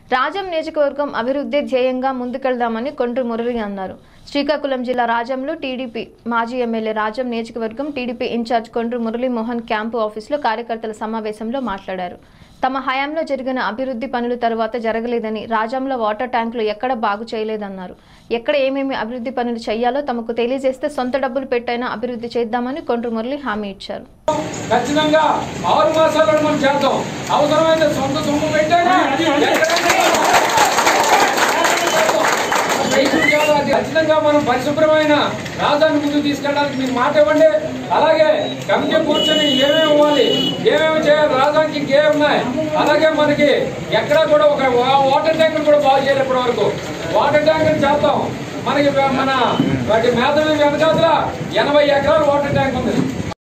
రాజం నియోజకవర్గం అభివృద్ధి ధ్యేయంగా ముందుకెళ్దామని కొండ్రు మురళి అన్నారు శ్రీకాకుళం జిల్లా రాజంలో టీడీపీ మాజీ ఎమ్మెల్యే రాజం నియోజకవర్గం TDP in-charge Kondru Murali Mohan camp ఆఫీసులో కార్యకర్తల సమావేశంలో మాట్లాడారు తమ హయాంలో జరిగిన అభివృద్ధి పనులు తరువాత జరగలేదని రాజంలో వాటర్ ట్యాంకులు ఎక్కడ బాగు చేయలేదన్నారు ఎక్కడ ఏమేమి అభివృద్ధి పనులు చేయాలో తమకు తెలియజేస్తే సొంత డబ్బులు పెట్టైనా అభివృద్ధి చేద్దామని కొండ్రు మురళి హామీ ఇచ్చారు ఖచ్చితంగా ఆరు మాసాలను మనం చేద్దాం అవసరమైతే సొంత సొమ్ము పెట్టాలి ఖచ్చితంగా మనం పరిశుభ్రమైన రాజధాని ముందుకు తీసుకెళ్ళడానికి మీరు మాట ఇవ్వండి అలాగే కమిటీ కూర్చొని ఏమేమి ఇవ్వాలి ఏమేమి చేయాలి రాజధానికి ఇంకేమి ఉన్నాయి అలాగే మనకి ఎక్కడా కూడా ఒక వా- వాటర్ ట్యాంక్ కూడా బాగు చేయాలి ఇప్పటి వరకు వాటర్ ట్యాంక్ చేద్దాం మనకి మన వాటి మేధవి వెనకాతల ఎనభై ఎకరాల వాటర్ ట్యాంక్ ఉంది